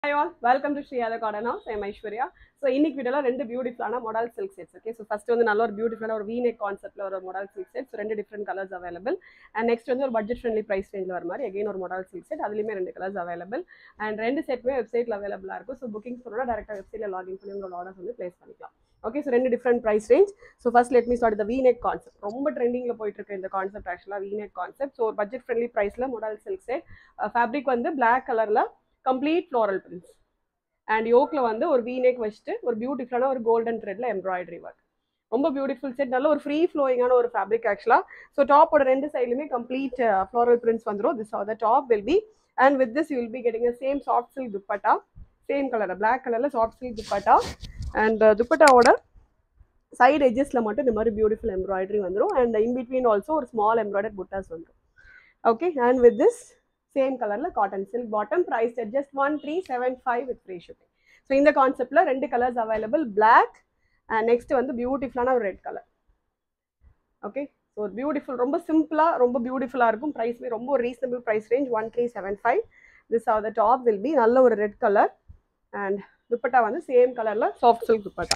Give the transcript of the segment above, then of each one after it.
hi all welcome to Sriyatha garden house I'm Aishwarya so இன்னைக்கு வீடியோவில் ரெண்டு பியூட்டிஃபுல்லான model silk sets okay so first வந்து நல்ல ஒரு பியூட்டிஃபுல்லான ஒரு வீநெக் கான்செப்ட்ல ஒரு மாடல் சில்க் செட் ரெண்டு different colours available and next வந்து ஒரு பட்ஜெட் ஃப்ரெண்ட்லி ப்ரைஸ் ரேஞ்சில் வர மாதிரி அகைன் ஒரு மாடல் சில்க் செட் அதுலேயுமே ரெண்டு கலர்ஸ் அவைலபிள் அண்ட் ரெண்டு செட்டுமே வெப்சைட்டில் அவைலபிளாக இருக்கும் ஸோ புக்கிங்ஸ் பண்ணோட டேரெக்டாக வெப்சைட்டில் லாகின் பண்ணி உங்களோட ஆர்டர்ஸ் வந்து ப்ளேஸ் பண்ணிக்கலாம் ஓகே ஸோ ரெண்டு different price range so first let me start the v neck concept ரொம்ப ட்ரெண்டிங்கில் போயிட்டு இருக்கு இந்த கான்செப்ட் ஆக்சுவலாக v neck concept so budget friendly ப்ரைஸில் மாடல் சில்க் செட் ஃபேப்ரிக் வந்து பிளாக் கலரில் கம்ப்ளீட் ஃப்ளோரல் பிரிண்ட்ஸ் அண்ட் யோக்கில் வந்து ஒரு வீநெக் வச்சுட்டு ஒரு பியூட்டிஃபுல்லான ஒரு கோல்டன் த்ரெட்ல எம்ப்ராய்டரி ஒர்க் ரொம்ப பியூட்டிஃபுல் செட் நல்ல ஒரு ஃப்ரீ ஃப்ளோயிங்கான ஒரு ஃபேப்ரிக் ஆக்சுவலாக ஸோ டாப்போட ரெண்டு சைட்லையுமே கம்ப்ளீட் ஃப்ளோரல் பிரிண்ட்ஸ் வந்துடும் this are the top will be and with this you will be getting same soft silk dupatta same colour black கலரில் சாஃப்ட் சில்க் துப்பட்டா அண்ட் துப்பட்டாவோட சைடு எஜஸில் மட்டும் இந்த மாதிரி பியூட்டிஃபுல் எம்ப்ராய்டரி வந்துடும் அண்ட் இன் பிட்வீன் ஆல்சோ ஒரு small embroider buttas வந்துடும் okay and with this same கலரில் cotton silk bottom price at just one three seven five with free shipping so இந்த கான்செப்டில் ரெண்டு colours available black and next வந்து பியூட்டிஃபுல்லான ஒரு ரெட் கலர் ஓகே ஸோ ஒரு பியூட்டிஃபுல் ரொம்ப சிம்பிளாக ரொம்ப பியூட்டிஃபுல்லாக இருக்கும் ப்ரைஸ்மே ரொம்ப ஒரு reasonable price range one three seven five this are the top will be நல்ல ஒரு ரெட் கலர் அண்ட் துப்பட்டா வந்து சேம் கலரில் சாஃப்ட் சில்க் துப்பட்டா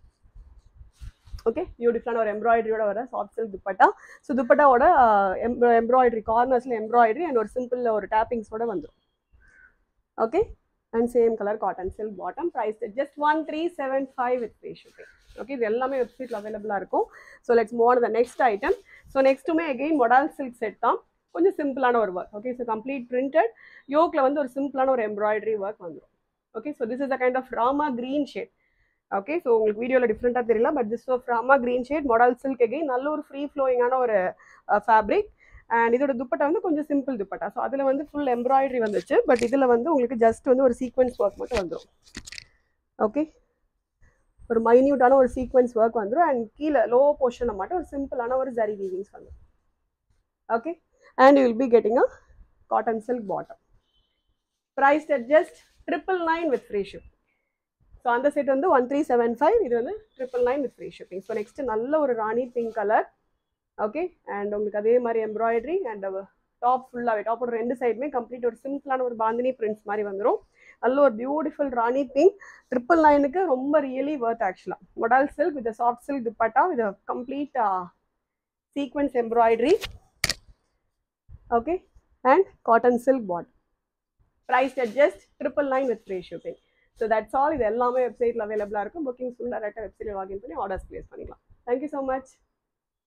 ஓகே பியூட்டிஃபுல்லான ஒரு எம்ப்ராய்டரியோட வர சாஃப்ட் சில்க் துப்பட்டா ஸோ துப்பட்டாவோட எம்ப்ராய்டரி கார்னர்ஸில் எம்ப்ராய்டரி அண்ட் ஒரு சிம்பிள் ஒரு டேப்பிங்ஸோட வந்துடும் okay and same colour cotton silk bottom price just one three seven five with free shipping okay இது எல்லாமே வெப்சைட்டில் அவைலபிளாக இருக்கும் so let's more the next item so நெக்ஸ்ட்டுமே அகெயின் மொடால் சில்க் செட் தான் கொஞ்சம் சிம்பிளான ஒரு work okay so complete printed யோக்கில் வந்து ஒரு சிம்பிளான ஒரு எம்ப்ராய்டரி ஒர்க் வந்துடும் okay so this is a kind of rama green shade okay so உங்களுக்கு வீடியோவில் டிஃப்ரெண்ட்டாக தெரியல but this of rama green shade model silk again நல்ல ஒரு ஃப்ரீ ஃப்ளோயிங்கான ஒரு ஃபேப்ரிக் அண்ட் இதோட துப்பட்டா வந்து கொஞ்சம் சிம்பிள் துப்பட்டா ஸோ அதில் வந்து ஃபுல் எம்ப்ராய்டரி வந்துச்சு பட் இதில் வந்து உங்களுக்கு ஜஸ்ட் வந்து ஒரு சீக்வன்ஸ் ஒர்க் மட்டும் வந்துடும் ஓகே ஒரு மைன்யூட்டான ஒரு சீக்வன்ஸ் ஒர்க் வந்துடும் அண்ட் கீழே லோ போர்ஷனில் மட்டும் ஒரு சிம்பிளான ஒரு ஜரி வீவிங்ஸ் வந்துடும் okay and you will be getting a cotton silk bottom price at just triple nine with free ship so அந்த செட் வந்து ஒன் த்ரீ செவன் ஃபைவ் இது வந்து triple nine with free shipping so next நல்ல ஒரு rani pink colour okay and உங்களுக்கு அதே மாதிரி embroidery and top ஃபுல்லாகவே டாப்போட ரெண்டு சைடுமே கம்ப்ளீட் ஒரு சிம்பிளான ஒரு பாந்தினி பிரிண்ட்ஸ் மாதிரி வந்துடும் நல்ல ஒரு பியூட்டிஃபுல் ராணி பிங்க் ட்ரிபிள் நைனுக்கு ரொம்ப ரியலி ஒர்த் ஆக்சுவலாக modal silk with soft silk dupatta with complete sequins embroidery okay and cotton silk bot price at just triple nine with free shipping so that's all இது எல்லாமே வெப்சைட்டில் அவைலபிளாக இருக்கும் புக்கிங்ஸ் ஃபுல் டேரெக்டாக வெப்சைட்டில் லாகின் பண்ணி ஆர்டர்ஸ் ப்ளேஸ் பண்ணிக்கலாம் தேங்க்யூ ஸோ மச்